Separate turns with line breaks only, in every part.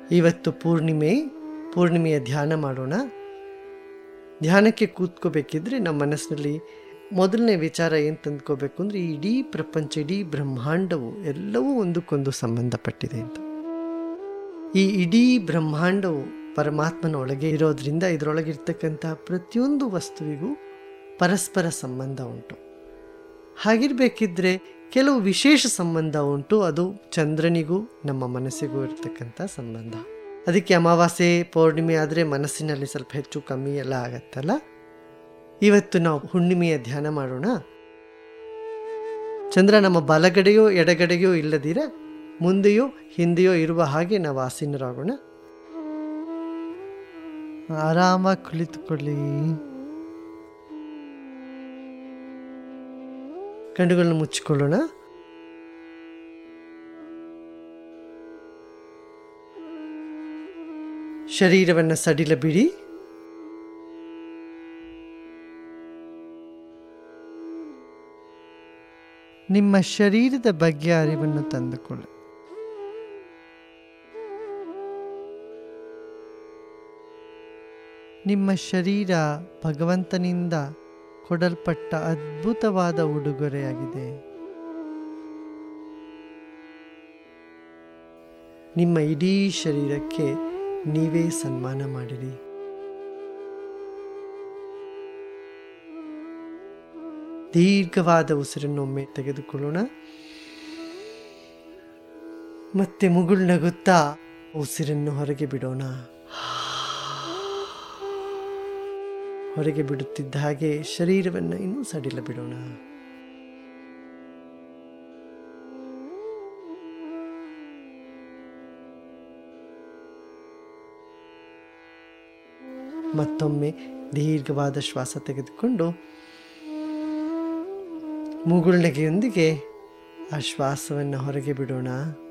ಇವತ್ತು ಪೂರ್ಣಿಮೆ ಪೂರ್ಣಿಮೆಯ ಧ್ಯಾನ ಮಾಡೋಣ ಧ್ಯಾನಕ್ಕೆ ಕೂತ್ಕೋಬೇಕಿದ್ರೆ ನಮ್ಮ ಮನಸ್ಸಿನಲ್ಲಿ ಮೊದಲನೇ ವಿಚಾರ ಏನು ತಂದ್ಕೋಬೇಕು ಅಂದರೆ ಇಡೀ ಪ್ರಪಂಚ ಇಡೀ ಬ್ರಹ್ಮಾಂಡವು ಎಲ್ಲವೂ ಒಂದಕ್ಕೊಂದು ಸಂಬಂಧಪಟ್ಟಿದೆ ಅಂತ ಈ ಇಡೀ ಬ್ರಹ್ಮಾಂಡವು ಪರಮಾತ್ಮನ ಒಳಗೆ ಇರೋದ್ರಿಂದ ಇದರೊಳಗಿರ್ತಕ್ಕಂಥ ಪ್ರತಿಯೊಂದು ವಸ್ತುವಿಗೂ ಪರಸ್ಪರ ಸಂಬಂಧ ಉಂಟು ಹಾಗಿರ್ಬೇಕಿದ್ರೆ ಕೆಲವು ವಿಶೇಷ ಸಂಬಂಧ ಉಂಟು ಅದು ಚಂದ್ರನಿಗೂ ನಮ್ಮ ಮನಸ್ಸಿಗೂ ಇರ್ತಕ್ಕಂಥ ಸಂಬಂಧ ಅದಕ್ಕೆ ಅಮಾವಾಸ್ಯೆ ಪೌರ್ಣಿಮೆ ಆದರೆ ಮನಸ್ಸಿನಲ್ಲಿ ಸ್ವಲ್ಪ ಹೆಚ್ಚು ಕಮ್ಮಿ ಎಲ್ಲ ಆಗತ್ತಲ್ಲ ಇವತ್ತು ನಾವು ಹುಣ್ಣಿಮೆಯ ಧ್ಯಾನ ಮಾಡೋಣ ಚಂದ್ರ ನಮ್ಮ ಬಲಗಡೆಯೋ ಎಡಗಡೆಯೋ ಇಲ್ಲದಿರ ಮುಂದೆಯೋ ಹಿಂದೆಯೋ ಇರುವ ಹಾಗೆ ನಾವು ಆಸೀನರಾಗೋಣ ಆರಾಮಾಗಿ ಕುಳಿತುಕೊಳ್ಳಿ ಕಣ್ಣುಗಳನ್ನು ಮುಚ್ಚಿಕೊಳ್ಳೋಣ ಶರೀರವನ್ನು ಸಡಿಲ ಬಿಡಿ ನಿಮ್ಮ ಶರೀರದ ಬಗ್ಗೆ ಅರಿವನ್ನು ತಂದುಕೊಳ್ಳಿ ನಿಮ್ಮ ಶರೀರ ಭಗವಂತನಿಂದ ಕೊಡಲ್ಪಟ್ಟ ಅದ್ಭುತವಾದ ಉಡುಗೊರೆಯಾಗಿದೆ ನಿಮ್ಮ ಇಡೀ ಶರೀರಕ್ಕೆ ನೀವೇ ಸನ್ಮಾನ ಮಾಡಿರಿ ದೀರ್ಘವಾದ ಉಸಿರನ್ನೊಮ್ಮೆ ತೆಗೆದುಕೊಳ್ಳೋಣ ಮತ್ತೆ ಮುಗುಳು ನಗುತ್ತಾ ಉಸಿರನ್ನು ಹೊರಗೆ ಬಿಡೋಣ ಹೊರಗೆ ಬಿಡುತ್ತಿದ್ದ ಹಾಗೆ ಶರೀರವನ್ನು ಇನ್ನೂ ಸಡಿಲ ಬಿಡೋಣ ಮತ್ತೊಮ್ಮೆ ದೀರ್ಘವಾದ ಶ್ವಾಸ ತೆಗೆದುಕೊಂಡು ಮುಗುಳ್ನಗೆಯೊಂದಿಗೆ ಆ ಶ್ವಾಸವನ್ನು ಹೊರಗೆ ಬಿಡೋಣ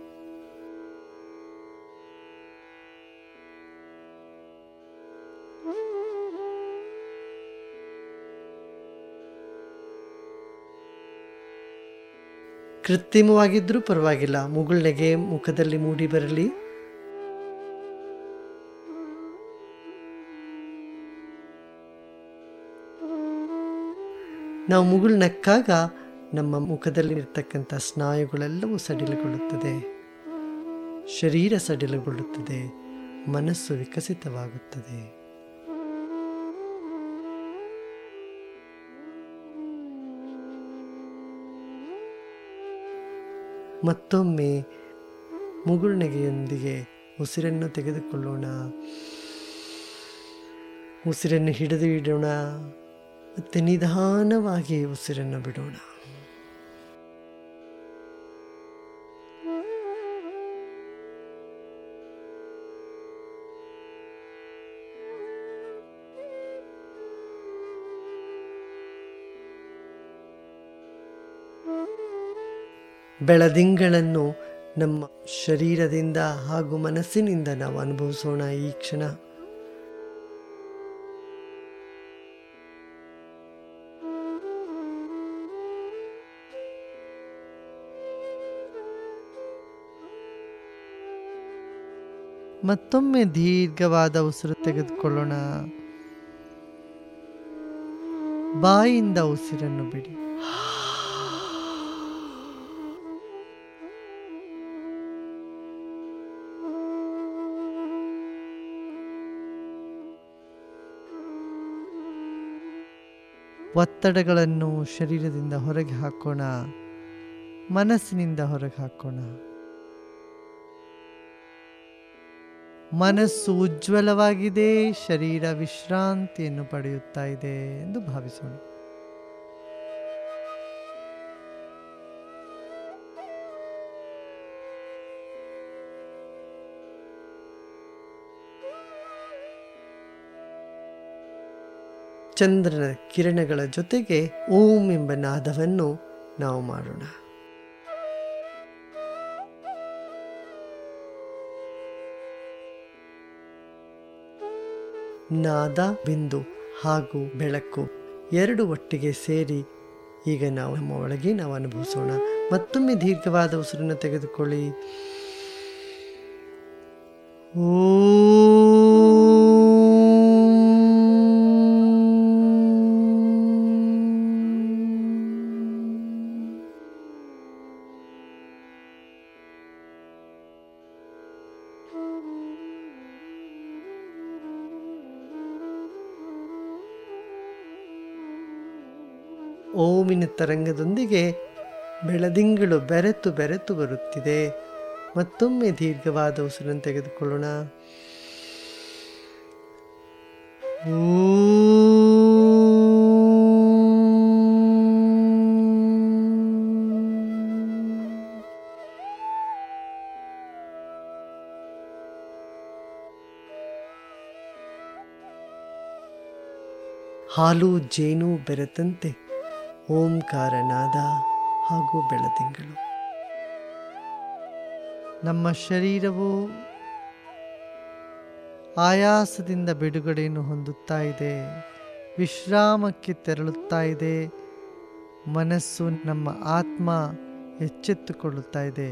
ಕೃತ್ರಿಮವಾಗಿದ್ರೂ ಪರವಾಗಿಲ್ಲ ಮುಗುಳ್ನೆಗೆ ಮುಖದಲ್ಲಿ ಮೂಡಿ ಬರಲಿ ನಾವು ಮುಗುಳು ನಕ್ಕಾಗ ನಮ್ಮ ಮುಖದಲ್ಲಿ ಇರ್ತಕ್ಕಂಥ ಸ್ನಾಯುಗಳೆಲ್ಲವೂ ಸಡಿಲಗೊಳ್ಳುತ್ತದೆ ಶರೀರ ಸಡಿಲಗೊಳ್ಳುತ್ತದೆ ಮನಸ್ಸು ವಿಕಸಿತವಾಗುತ್ತದೆ ಮತ್ತೊಮ್ಮೆ ಮುಗುಳ್ನೆಗೆಯೊಂದಿಗೆ ಉಸಿರನ್ನು ತೆಗೆದುಕೊಳ್ಳೋಣ ಉಸಿರನ್ನು ಹಿಡಿದು ಇಡೋಣ ಮತ್ತೆ ನಿಧಾನವಾಗಿ ಉಸಿರನ್ನು ಬಿಡೋಣ ಬೆಳದಿಂಗಳನ್ನು ನಮ್ಮ ಶರೀರದಿಂದ ಹಾಗೂ ಮನಸ್ಸಿನಿಂದ ನಾವು ಅನುಭವಿಸೋಣ ಈ ಕ್ಷಣ ಮತ್ತೊಮ್ಮೆ ದೀರ್ಘವಾದ ಉಸಿರು ತೆಗೆದುಕೊಳ್ಳೋಣ ಬಾಯಿಂದ ಉಸಿರನ್ನು ಬಿಡಿ ಒತ್ತಡಗಳನ್ನು ಶರೀರದಿಂದ ಹೊರಗೆ ಹಾಕೋಣ ಮನಸ್ಸಿನಿಂದ ಹೊರಗೆ ಹಾಕೋಣ ಮನಸ್ಸು ಉಜ್ವಲವಾಗಿದೆ ಶರೀರ ವಿಶ್ರಾಂತಿಯನ್ನು ಪಡೆಯುತ್ತಾ ಇದೆ ಎಂದು ಭಾವಿಸೋಣ ಚಂದ್ರನ ಕಿರಣಗಳ ಜೊತೆಗೆ ಓಂ ಎಂಬ ನಾದವನ್ನು ನಾವು ಮಾಡೋಣ ನಾದ ಬಿಂದು ಹಾಗೂ ಬೆಳಕು ಎರಡು ಒಟ್ಟಿಗೆ ಸೇರಿ ಈಗ ನಾವು ನಮ್ಮ ಒಳಗೆ ನಾವು ಅನುಭವಿಸೋಣ ಮತ್ತೊಮ್ಮೆ ದೀರ್ಘವಾದ ಉಸಿರನ್ನು ತೆಗೆದುಕೊಳ್ಳಿ ಓಂ ಓಮಿನ ತರಂಗದೊಂದಿಗೆ ಬೆಳದಿಂಗಳು ಬೆರೆತು ಬೆರೆತು ಬರುತ್ತಿದೆ ಮತ್ತೊಮ್ಮೆ ದೀರ್ಘವಾದ ಉಸಿರನ್ನು ತೆಗೆದುಕೊಳ್ಳೋಣ ಓಂ. ಹಾಲು ಜೇನು ಬೆರೆತಂತೆ ಓಂಕಾರನಾದ ಹಾಗೂ ಬೆಳದಿಂಗಳು ನಮ್ಮ ಶರೀರವು ಆಯಾಸದಿಂದ ಬಿಡುಗಡೆಯನ್ನು ಹೊಂದುತ್ತಾ ಇದೆ ವಿಶ್ರಾಮಕ್ಕೆ ತೆರಳುತ್ತಾ ಇದೆ ಮನಸ್ಸು ನಮ್ಮ ಆತ್ಮ ಎಚ್ಚೆತ್ತುಕೊಳ್ಳುತ್ತಾ ಇದೆ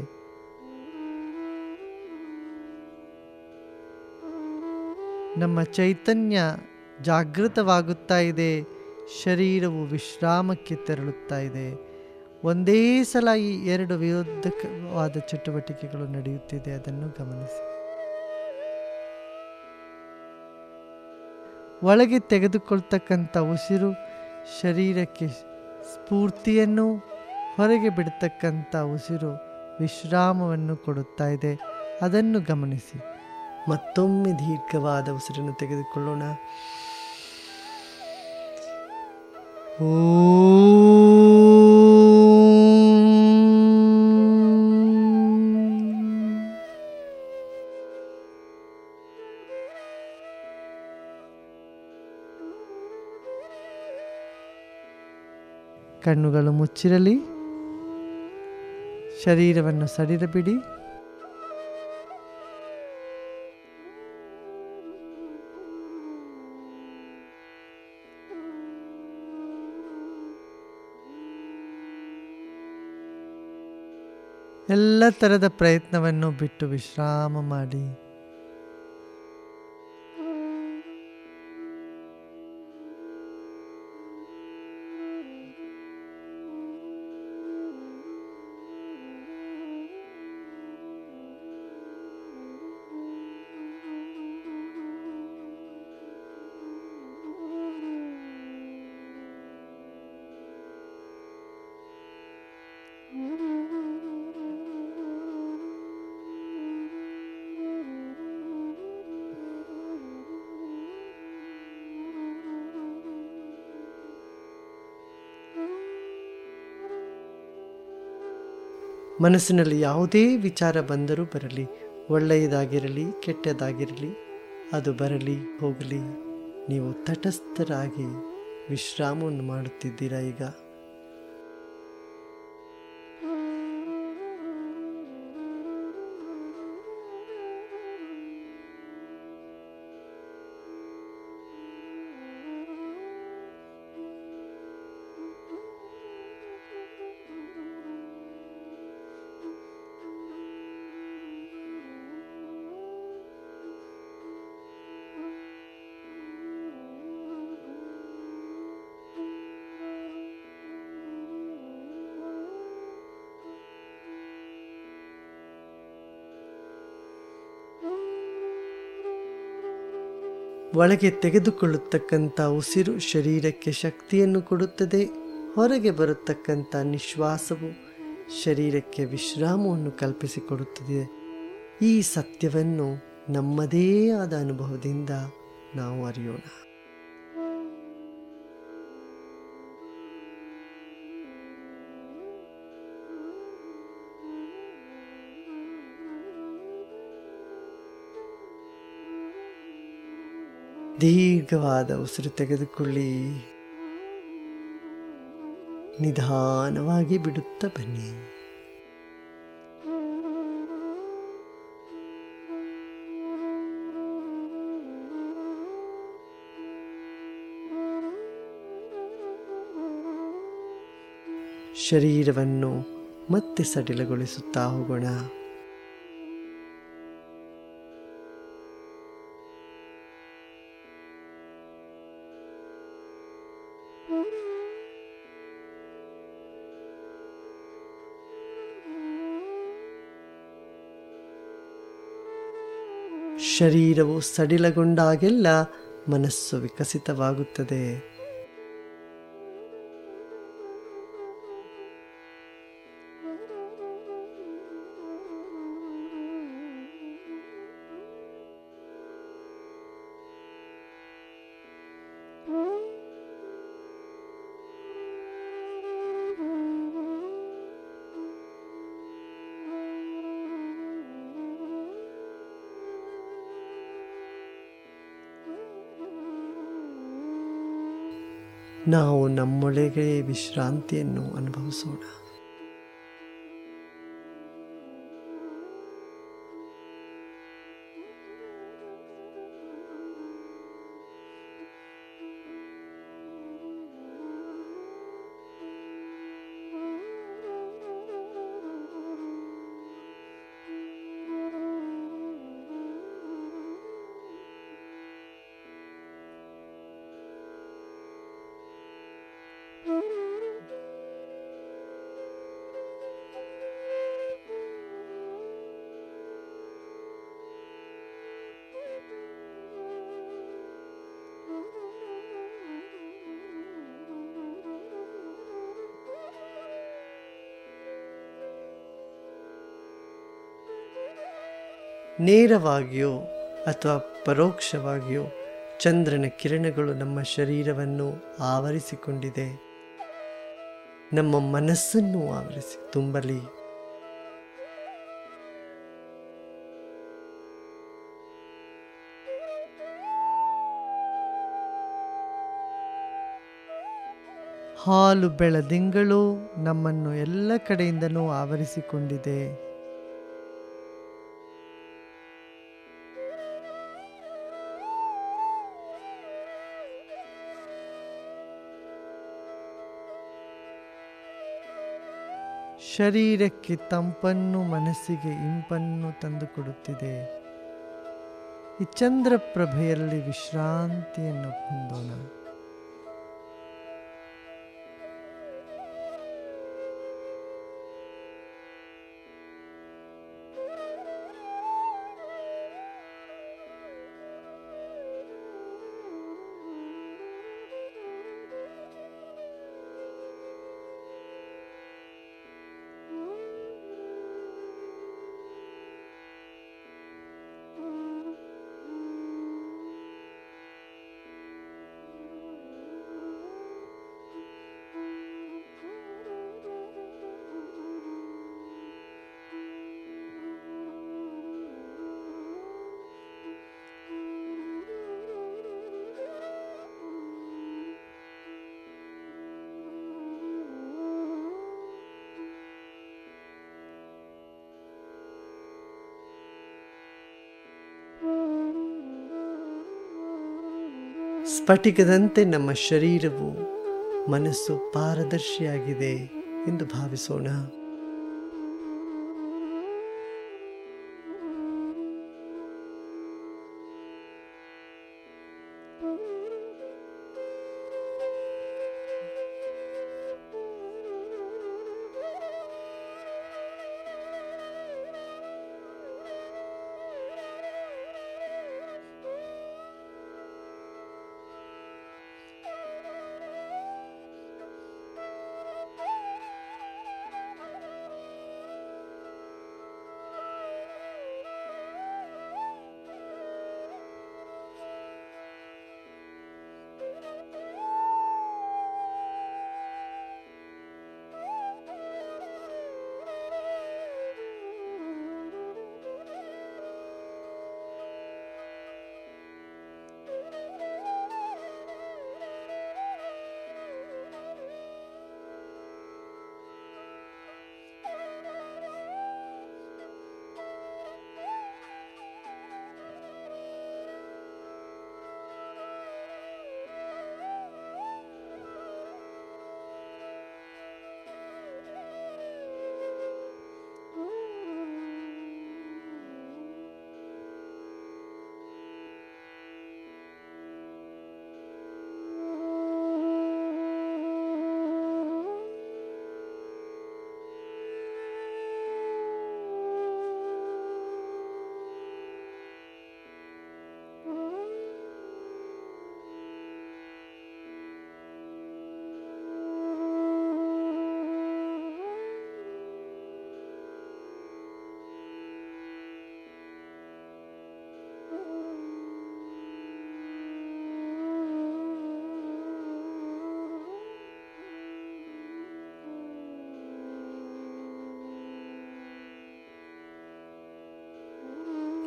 ನಮ್ಮ ಚೈತನ್ಯ ಜಾಗೃತವಾಗುತ್ತಾ ಇದೆ ಶರೀರವು ವಿಶ್ರಾಮಕ್ಕೆ ತೆರಳುತ್ತಾ ಇದೆ ಒಂದೇ ಸಲ ಈ ಎರಡು ವಿರೋಧಕವಾದ ಚಟುವಟಿಕೆಗಳು ನಡೆಯುತ್ತಿದೆ ಅದನ್ನು ಗಮನಿಸಿ ಒಳಗೆ ತೆಗೆದುಕೊಳ್ತಕ್ಕಂಥ ಉಸಿರು ಶರೀರಕ್ಕೆ ಸ್ಫೂರ್ತಿಯನ್ನು ಹೊರಗೆ ಬಿಡ್ತಕ್ಕಂಥ ಉಸಿರು ವಿಶ್ರಾಮವನ್ನು ಕೊಡುತ್ತಾ ಇದೆ ಅದನ್ನು ಗಮನಿಸಿ ಮತ್ತೊಮ್ಮೆ ದೀರ್ಘವಾದ ಉಸಿರನ್ನು ತೆಗೆದುಕೊಳ್ಳೋಣ ಓಂ. ಕಣ್ಣುಗಳು ಮುಚ್ಚಿರಲಿ ಶರೀರವನ್ನು ಸಡಿಲಬಿಡಿ ಎಲ್ಲ ಥರದ ಪ್ರಯತ್ನವನ್ನು ಬಿಟ್ಟು ವಿಶ್ರಾಮ ಮಾಡಿ ಮನಸ್ಸಿನಲ್ಲಿ ಯಾವುದೇ ವಿಚಾರ ಬಂದರೂ ಬರಲಿ ಒಳ್ಳೆಯದಾಗಿರಲಿ ಕೆಟ್ಟದಾಗಿರಲಿ ಅದು ಬರಲಿ ಹೋಗಲಿ ನೀವು ತಟಸ್ಥರಾಗಿ ವಿಶ್ರಾಮವನ್ನು ಮಾಡುತ್ತಿದ್ದೀರಾ ಈಗ ಒಳಗೆ ತೆಗೆದುಕೊಳ್ಳತಕ್ಕಂಥ ಉಸಿರು ಶರೀರಕ್ಕೆ ಶಕ್ತಿಯನ್ನು ಕೊಡುತ್ತದೆ ಹೊರಗೆ ಬರತಕ್ಕಂಥ ನಿಶ್ವಾಸವು ಶರೀರಕ್ಕೆ ವಿಶ್ರಾಮವನ್ನು ಕಲ್ಪಿಸಿಕೊಡುತ್ತದೆ ಈ ಸತ್ಯವನ್ನು ನಮ್ಮದೇ ಆದ ಅನುಭವದಿಂದ ನಾವು ಅರಿಯೋಣ ದೀರ್ಘವಾದ ಉಸಿರು ತೆಗೆದುಕೊಳ್ಳಿ ನಿಧಾನವಾಗಿ ಬಿಡುತ್ತಾ ಬನ್ನಿ ಶರೀರವನ್ನು ಮತ್ತೆ ಸಡಿಲಗೊಳಿಸುತ್ತಾ ಹೋಗೋಣ ಶರೀರವು ಸಡಿಲಗೊಂಡಾಗೆಲ್ಲ ಮನಸ್ಸು ವಿಕಸಿತವಾಗುತ್ತದೆ ನಾವು ನಮ್ಮೊಳಗೆ ವಿಶ್ರಾಂತಿಯನ್ನು ಅನುಭವಿಸೋಣ ನೇರವಾಗಿಯೋ ಅಥವಾ ಪರೋಕ್ಷವಾಗಿಯೋ ಚಂದ್ರನ ಕಿರಣಗಳು ನಮ್ಮ ಶರೀರವನ್ನು ಆವರಿಸಿಕೊಂಡಿದೆ ನಮ್ಮ ಮನಸ್ಸನ್ನು ಆವರಿಸಿ ತುಂಬಲಿ ಹಾಲು ಬೆಳದಿಂಗಳು ನಮ್ಮನ್ನು ಎಲ್ಲ ಕಡೆಯಿಂದಲೂ ಆವರಿಸಿಕೊಂಡಿದೆ ಶರೀರಕ್ಕೆ ತಂಪನ್ನು ಮನಸ್ಸಿಗೆ ಇಂಪನ್ನು ತಂದುಕೊಡುತ್ತಿದೆ ಈ ಚಂದ್ರಪ್ರಭೆಯಲ್ಲಿ ವಿಶ್ರಾಂತಿಯನ್ನು ಹೊಂದೋಣ ಸ್ಫಟಿಕದಂತೆ ನಮ್ಮ ಶರೀರವು ಮನಸ್ಸು ಪಾರದರ್ಶಿಯಾಗಿದೆ ಎಂದು ಭಾವಿಸೋಣ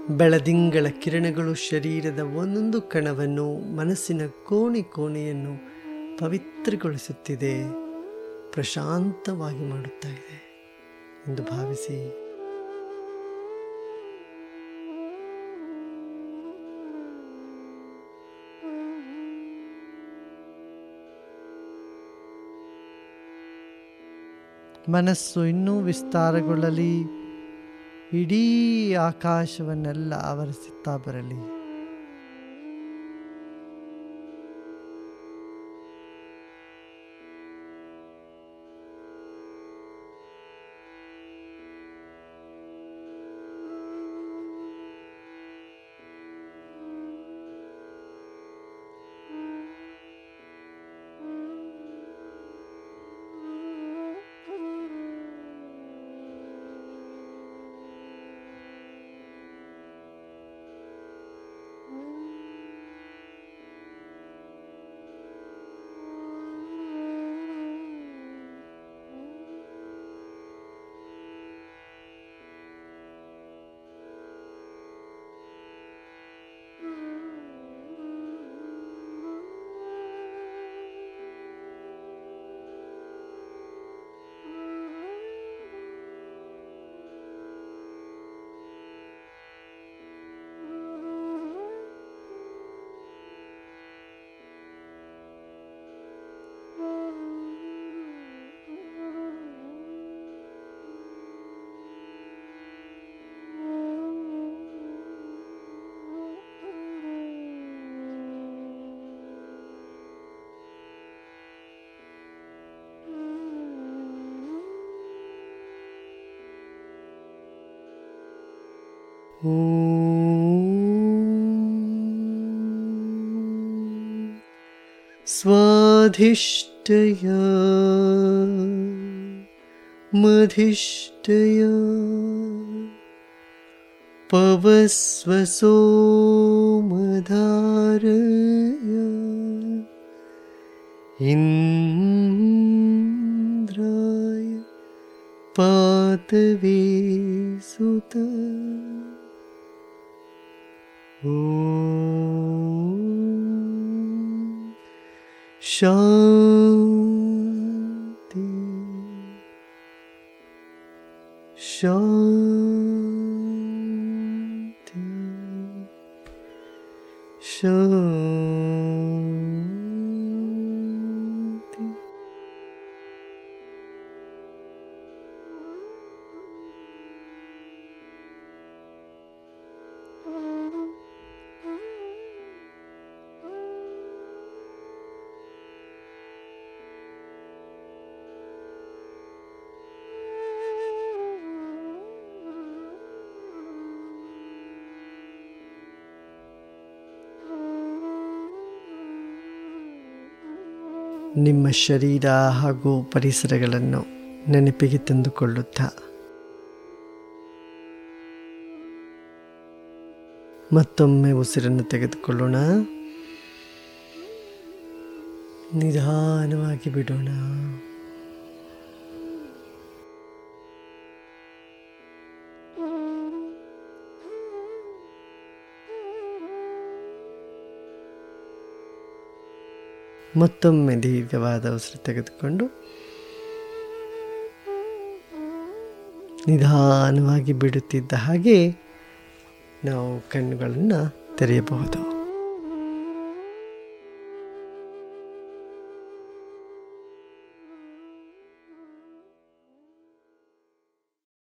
ಬೆಳದಿಂಗಳ ಕಿರಣಗಳು ಶರೀರದ ಒಂದೊಂದು ಕಣವನ್ನು ಮನಸ್ಸಿನ ಕೋಣೆ ಕೋಣೆಯನ್ನು ಪವಿತ್ರಗೊಳಿಸುತ್ತಿದೆ ಪ್ರಶಾಂತವಾಗಿ ಮಾಡುತ್ತಾ ಇದೆ ಎಂದು ಭಾವಿಸಿ ಮನಸ್ಸು ಇನ್ನೂ ವಿಸ್ತಾರಗೊಳ್ಳಲಿ ಇಡೀ ಆಕಾಶವನ್ನೆಲ್ಲ ಆವರಿಸುತ್ತಾ ಬರಲಿ स्वाधिष्ठय मधिष्ठय पवस्वसो मधारय इन्द्राय पातवे सुत ॐ शान्ति शान्ति शान्ति ನಿಮ್ಮ ಶರೀರ ಹಾಗೂ ಪರಿಸರಗಳನ್ನು ನೆನಪಿಗೆ ತಂದುಕೊಳ್ಳುತ್ತಾ ಮತ್ತೊಮ್ಮೆ ಉಸಿರನ್ನು ತೆಗೆದುಕೊಳ್ಳೋಣ ನಿಧಾನವಾಗಿ ಬಿಡೋಣ ಮತ್ತೊಮ್ಮೆ ದೀರ್ಘವಾದ ಉಸಿರು ತೆಗೆದುಕೊಂಡು ನಿಧಾನವಾಗಿ ಬಿಡುತ್ತಿದ್ದ ಹಾಗೆ ನಾವು ಕಣ್ಣುಗಳನ್ನು ತೆರೆಯಬಹುದು